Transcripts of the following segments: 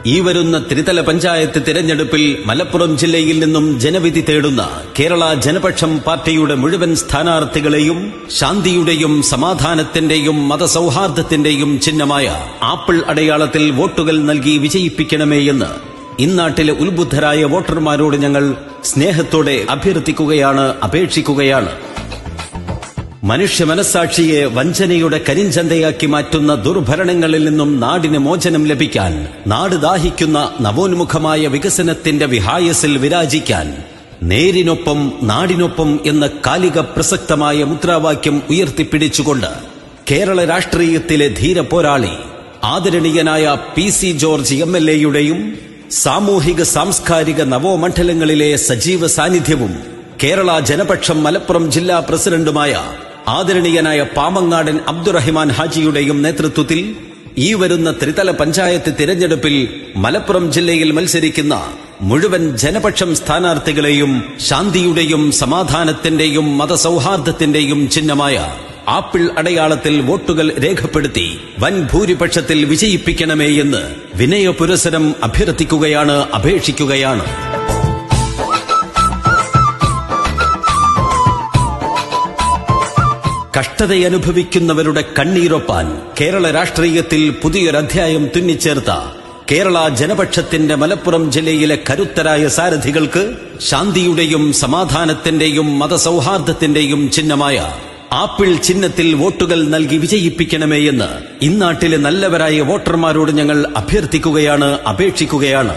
ഈ വരുന്ന ത്രിതല പഞ്ചായത്ത് തിരഞ്ഞെടുപ്പിൽ മലപ്പുറം ജില്ലയിൽ നിന്നും ജനവിധി തേടുന്ന കേരള ജനപക്ഷം പാർട്ടിയുടെ മുഴുവൻ സ്ഥാനാർത്ഥികളെയും ശാന്തിയുടെയും സമാധാനത്തിന്റെയും മതസൗഹാർദ്ദത്തിന്റെയും ചിഹ്നമായ ആപ്പിൾ അടയാളത്തിൽ വോട്ടുകൾ നൽകി വിജയിപ്പിക്കണമേ എന്ന് ഇന്നാട്ടിലെ ഉത്ബുദ്ധരായ വോട്ടർമാരോട് ഞങ്ങൾ സ്നേഹത്തോടെ അഭ്യർത്ഥിക്കുകയാണ് അപേക്ഷിക്കുകയാണ് മനുഷ്യ മനസാക്ഷിയെ വഞ്ചനയുടെ കരിഞ്ചന്തയാക്കി മാറ്റുന്ന ദുർഭരണങ്ങളിൽ നിന്നും നാടിന് മോചനം ലഭിക്കാൻ നാട് ദാഹിക്കുന്ന നവോന്മുഖമായ വികസനത്തിന്റെ വിഹായസിൽ വിരാജിക്കാൻ നേരിനൊപ്പം നാടിനൊപ്പം എന്ന കാലിക പ്രസക്തമായ മുദ്രാവാക്യം ഉയർത്തിപ്പിടിച്ചുകൊണ്ട് കേരള രാഷ്ട്രീയത്തിലെ ധീര പോരാളി ആദരണീയനായ P C George M L എയുടെയും സാമൂഹിക സാംസ്കാരിക നവോമണ്ഡലങ്ങളിലെ സജീവ സാന്നിധ്യവും കേരള ജനപക്ഷം മലപ്പുറം ജില്ലാ പ്രസിഡന്റുമായ ആദരണീയനായ പാമങ്ങാടൻ അബ്ദുറഹിമാൻ ഹാജിയുടെയും നേതൃത്വത്തിൽ ഈ വരുന്ന ത്രിതല പഞ്ചായത്ത് തിരഞ്ഞെടുപ്പിൽ മലപ്പുറം ജില്ലയിൽ മത്സരിക്കുന്ന മുഴുവൻ ജനപക്ഷം സ്ഥാനാർത്ഥികളെയും ശാന്തിയുടെയും സമാധാനത്തിന്റെയും മതസൗഹാർദ്ദത്തിന്റെയും ചിഹ്നമായ ആപ്പിൾ അടയാളത്തിൽ വോട്ടുകൾ രേഖപ്പെടുത്തി വൻ ഭൂരിപക്ഷത്തിൽ വിജയിപ്പിക്കണമേ എന്ന് വിനയപുരസരം അഭ്യർത്ഥിക്കുകയാണ് അപേക്ഷിക്കുകയാണ് കഷ്ടതയനുഭവിക്കുന്നവരുടെ കണ്ണീരൊപ്പാൻ കേരള രാഷ്ട്രീയത്തിൽ പുതിയൊരധ്യായം തുന്നിച്ചേർത്ത കേരള ജനപക്ഷത്തിന്റെ മലപ്പുറം ജില്ലയിലെ കരുത്തരായ സാരഥികൾക്ക് ശാന്തിയുടെയും സമാധാനത്തിന്റെയും മതസൗഹാർദ്ദത്തിന്റെയും ചിഹ്നമായ ആപ്പിൾ ചിഹ്നത്തിൽ വോട്ടുകൾ നൽകി വിജയിപ്പിക്കണമേ എന്ന് ഇന്നാട്ടിലെ നല്ലവരായ വോട്ടർമാരോട് ഞങ്ങൾ അഭ്യർത്ഥിക്കുകയാണ് അപേക്ഷിക്കുകയാണ്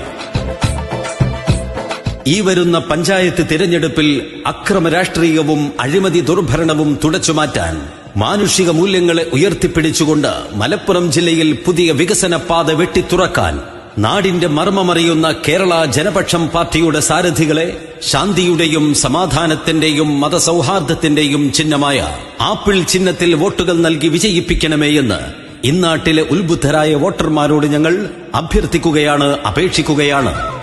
ഈ വരുന്ന പഞ്ചായത്ത് തിരഞ്ഞെടുപ്പിൽ അക്രമ രാഷ്ട്രീയവും അഴിമതി ദുർഭരണവും തുടച്ചുമാറ്റാൻ മാനുഷിക മൂല്യങ്ങളെ ഉയർത്തിപ്പിടിച്ചുകൊണ്ട് മലപ്പുറം ജില്ലയിൽ പുതിയ വികസന പാത വെട്ടിത്തുറക്കാൻ നാടിന്റെ മർമ്മമറിയുന്ന കേരള ജനപക്ഷം പാർട്ടിയുടെ സാരഥികളെ ശാന്തിയുടെയും സമാധാനത്തിന്റെയും മതസൗഹാർദ്ദത്തിന്റെയും ചിഹ്നമായ ആപ്പിൾ ചിഹ്നത്തിൽ വോട്ടുകൾ നൽകി വിജയിപ്പിക്കണമേ എന്ന് ഇന്നാട്ടിലെ ഉത്ബുദ്ധരായ വോട്ടർമാരോട് ഞങ്ങൾ അഭ്യർത്ഥിക്കുകയാണ് അപേക്ഷിക്കുകയാണ്